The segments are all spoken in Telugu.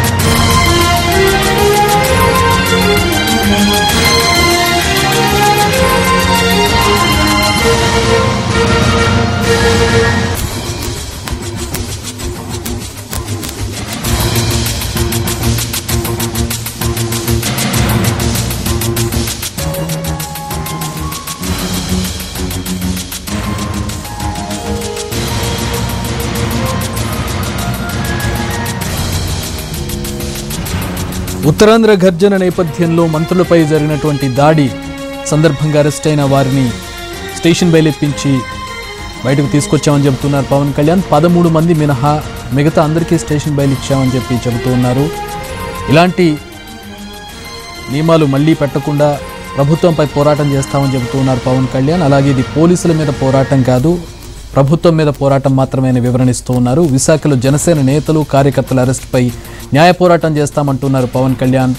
ఉత్తరాంధ్ర గర్జన నేపథ్యంలో మంత్రులపై జరిగినటువంటి దాడి సందర్భంగా అరెస్ట్ అయిన వారిని స్టేషన్ బయలుప్పించి బయటకు తీసుకొచ్చామని చెబుతున్నారు పవన్ కళ్యాణ్ పదమూడు మంది మినహా మిగతా అందరికీ స్టేషన్ బయలు ఇచ్చామని చెప్పి చెబుతూ ఉన్నారు ఇలాంటి నియమాలు మళ్ళీ పెట్టకుండా ప్రభుత్వంపై పోరాటం చేస్తామని చెబుతూ ఉన్నారు పవన్ కళ్యాణ్ అలాగే ఇది పోలీసుల మీద పోరాటం కాదు ప్రభుత్వం మీద పోరాటం మాత్రమే అని వివరణిస్తూ ఉన్నారు విశాఖలో జనసేన నేతలు కార్యకర్తల అరెస్టుపై న్యాయ పోరాటం చేస్తామంటున్నారు పవన్ కళ్యాణ్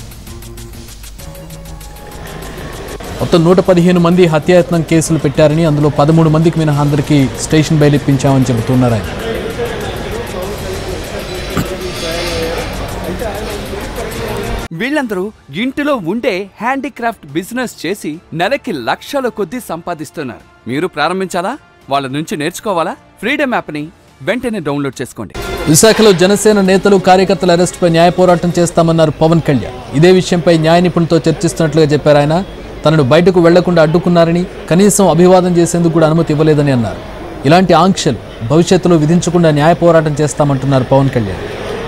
మొత్తం నూట పదిహేను మంది హత్యాయత్నం కేసులు పెట్టారని అందులో పదమూడు మందికి మినహా అందరికీ స్టేషన్ బయలుప్పించామని చెబుతున్నారు ఆయన వీళ్ళందరూ ఇంటిలో ఉండే హ్యాండీక్రాఫ్ట్ బిజినెస్ చేసి నెలకి లక్షల కొద్దీ సంపాదిస్తున్నారు మీరు ప్రారంభించాలా వాళ్ళ నుంచి నేర్చుకోవాలా ఫ్రీడమ్ యాప్ని వెంటనే డౌన్లోడ్ చేసుకోండి విశాఖలో జనసేన నేతలు కార్యకర్తల అరెస్టుపై న్యాయ పోరాటం చేస్తామన్నారు పవన్ కళ్యాణ్ ఇదే విషయంపై న్యాయ నిపుణులతో చర్చిస్తున్నట్లుగా చెప్పారు ఆయన తనను బయటకు వెళ్లకుండా అడ్డుకున్నారని కనీసం అభివాదం చేసేందుకు కూడా అనుమతి ఇవ్వలేదని అన్నారు ఇలాంటి ఆంక్షలు భవిష్యత్తులో విధించకుండా న్యాయ పోరాటం చేస్తామంటున్నారు పవన్ కళ్యాణ్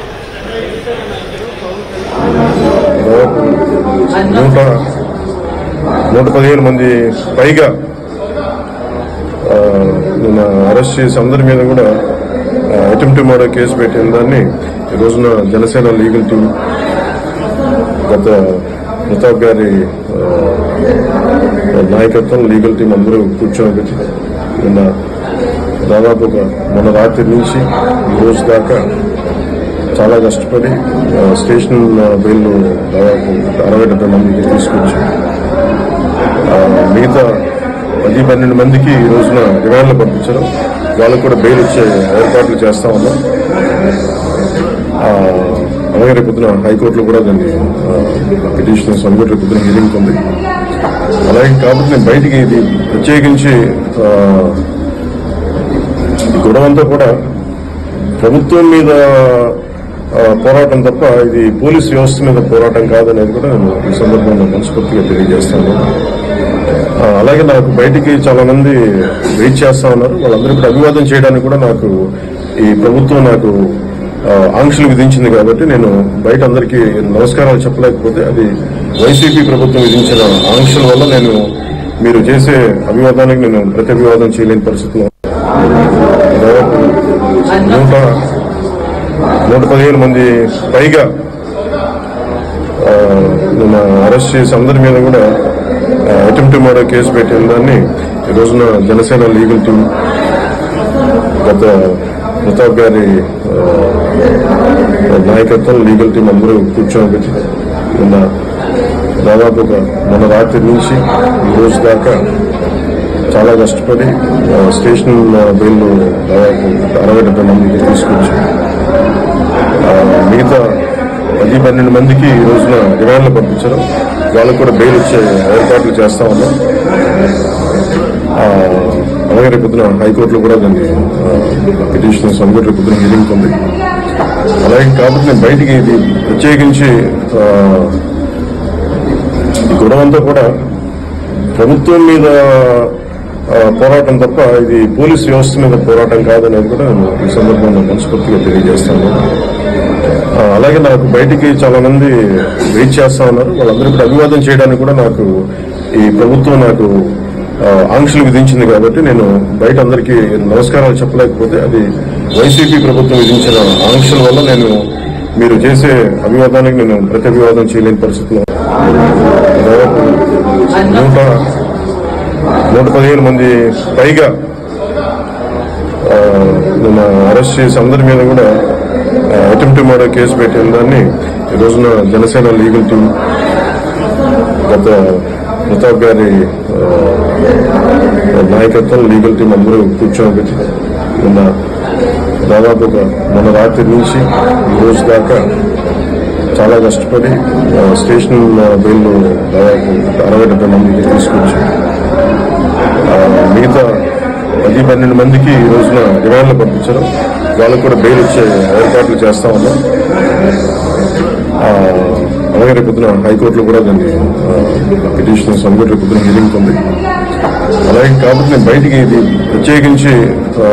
నూట నూట పదిహేను మంది పైగా ఆ, నిన్న అరెస్ట్ చేసి అందరి మీద కూడా అటెంప్ట్ మర్డర్ కేసు పెట్టిన దాన్ని ఈ రోజున జనసేన లీగల్ టీం గత ప్రతాప్ గారి ఆ, నాయకత్వం లీగల్ టీం అందరూ కూర్చోబెట్టి నిన్న దాదాపు ఒక మొన్న రాత్రి నుంచి ఈ రోజు దాకా చాలా కష్టపడి ఆ, స్టేషన్ ఆ, బెయిల్ దాదాపు అరవై డెబ్బై మందికి తీసుకొచ్చి ఆ, మిగతా పది పన్నెండు మందికి ఈ రోజున రిమాండ్లో పంపించడం వాళ్ళకు కూడా బెయిల్ ఇచ్చే ఏర్పాట్లు చేస్తా ఉన్నాం ఆ, అలాగే రేపు పొద్దున హైకోర్టులో కూడా దాన్ని పిటిషన్ సబ్మిట్ రేపు పొద్దున హీరింగ్ ఉంది అలాగే కాబట్టి నేను బయటికి ఇది ప్రత్యేకించి ఆ, ఈ గొడవ అంతా కూడా ప్రభుత్వం మీద ఆ, పోరాటం తప్ప ఇది పోలీస్ వ్యవస్థ మీద పోరాటం కాదనేది కూడా నేను ఈ సందర్భంగా మనస్ఫూర్తిగా తెలియజేస్తాను ఆ, అలాగే నాకు బయటికి చాలా మంది వెయిట్ చేస్తా ఉన్నారు వాళ్ళందరూ కూడా అభివాదం చేయడానికి కూడా నాకు ఈ ప్రభుత్వం నాకు ఆ, ఆంక్షలు విధించింది కాబట్టి నేను బయట అందరికీ నమస్కారాలు చెప్పలేకపోతే అది వైసీపీ ప్రభుత్వం విధించిన ఆంక్షల వల్ల నేను మీరు చేసే అభివాదానికి నేను ప్రతి అభివాదం చేయలేని పరిస్థితిలో దాదాపు నూట నూట పదిహేను మంది పైగా ఆ, నిన్న అరెస్ట్ చేసి అందరి మీద కూడా అటెంప్ట్ మర్డర్ కేసు పెట్టిన దాన్ని ఈ రోజున జనసేన లీగల్ టీం గత ప్రతాప్ గారి ఆ, నాయకత్వం లీగల్ టీం అందరూ కూర్చోబెట్టి నిన్న దాదాపు ఒక మొన్న రాత్రి నుంచి ఈ రోజు దాకా చాలా కష్టపడి ఆ, స్టేషన్ ఆ, బెయిల్ దాదాపు అరవై డెబ్బై మందికి తీసుకొచ్చి ఆ, మిగతా పది పన్నెండు మందికి ఈ రోజున రిమాండ్లో పంపించడం వాళ్ళకు కూడా బెయిల్ ఇచ్చే ఏర్పాట్లు చేస్తా ఉన్నాం ఆ, అలాగే రేపు పొద్దున హైకోర్టులో కూడా దాన్ని పిటిషన్ సబ్మిట్ రేపు పొద్దున హీరింగ్ ఉంది అలాగే కాబట్టి నేను బయటికి ఇది ప్రత్యేకించి ఆ, ఈ గొడవ అంతా కూడా ప్రభుత్వం మీద ఆ, పోరాటం తప్ప ఇది పోలీస్ వ్యవస్థ మీద పోరాటం కాదనేది కూడా నేను ఈ సందర్భంగా మనస్ఫూర్తిగా తెలియజేస్తాను ఆ, అలాగే నాకు బయటికి చాలా మంది వెయిట్ చేస్తా ఉన్నారు వాళ్ళందరూ కూడా అభివాదం చేయడానికి కూడా నాకు ఈ ప్రభుత్వం నాకు ఆ, ఆంక్షలు విధించింది కాబట్టి నేను బయట అందరికీ నమస్కారాలు చెప్పలేకపోతే అది వైసీపీ ప్రభుత్వం విధించిన ఆంక్షల వల్ల నేను మీరు చేసే అభివాదానికి నేను ప్రతి అభివాదం చేయలేని పరిస్థితిలో దాదాపు నూట నూట పదిహేను మంది పైగా ఆ, నిన్న అరెస్ట్ చేసి అందరి మీద కూడా అటెంప్ట్ మర్డర్ కేసు పెట్టిన దాన్ని ఈ రోజున జనసేన లీగల్ టీం గత ప్రతాప్ గారి ఆ, నాయకత్వం లీగల్ టీం అందరూ కూర్చోబెట్టి నిన్న దాదాపు ఒక మొన్న రాత్రి నుంచి ఈ రోజు దాకా చాలా కష్టపడి ఆ, స్టేషన్ బెయిల్ దాదాపు అరవై డెబ్బై మందికి తీసుకొచ్చి ఆ, మిగతా పది పన్నెండు మందికి ఈ రోజున రిమాండ్లు పంపించారు వాళ్ళకు కూడా బెయిల్ ఇచ్చే ఏర్పాట్లు చేస్తా ఉన్నాం ఆ, అలాగే రేపు పొద్దున హైకోర్టులో కూడా దాన్ని పిటిషన్ సబ్మిట్ రేపు పొద్దున హియరింగ్ ఉంది అలాగే కాబట్టి నేను బయటికి ఇది ప్రత్యేకించి ఆ,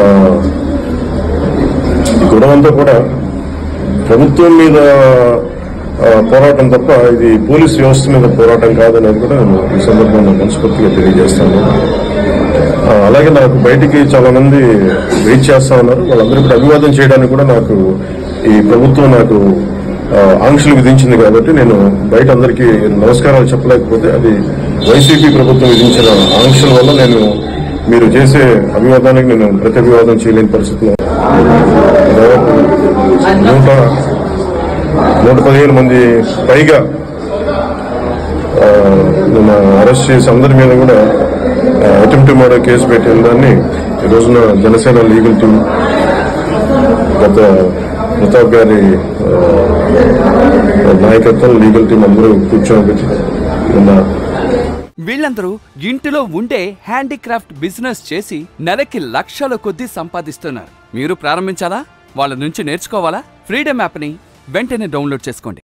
ఈ గొడవ అంతా కూడా ప్రభుత్వం మీద ఆ, పోరాటం తప్ప ఇది పోలీస్ వ్యవస్థ మీద పోరాటం కాదనేది కూడా నేను ఈ సందర్భంగా మనస్ఫూర్తిగా తెలియజేస్తాను ఆ, అలాగే నాకు బయటికి చాలా మంది వెయిట్ చేస్తా ఉన్నారు వాళ్ళందరూ కూడా అభివాదం చేయడానికి కూడా నాకు ఈ ప్రభుత్వం నాకు ఆ, ఆంక్షలు విధించింది కాబట్టి నేను బయట అందరికీ నమస్కారాలు చెప్పలేకపోతే అది వైసీపీ ప్రభుత్వం విధించిన ఆంక్షల వల్ల నేను మీరు చేసే అభివాదానికి నేను ప్రతి అభివాదం చేయలేని పరిస్థితిలో దాదాపు నూట నూట పదిహేను మంది పైగా ఆ, నిన్న అరెస్ట్ చేసి అందరి మీద కూడా అటెంప్ట్ మర్డర్ కేసు పెట్టిన దాన్ని ఈ రోజున జనసేన లీగల్ టీం గత ప్రతాప్ గారి ఆ, నాయకత్వం లీగల్ టీం అందరూ కూర్చోబెట్టి నిన్న వీళ్ళందరూ ఇంటిలో ఉండే హ్యాండీక్రాఫ్ట్ బిజినెస్ చేసి నెలకి లక్షల కొద్దీ సంపాదిస్తున్నారు మీరు ప్రారంభించాలా వాళ్ళ నుంచి నేర్చుకోవాలా ఫ్రీడమ్ యాప్ని వెంటనే డౌన్లోడ్ చేసుకోండి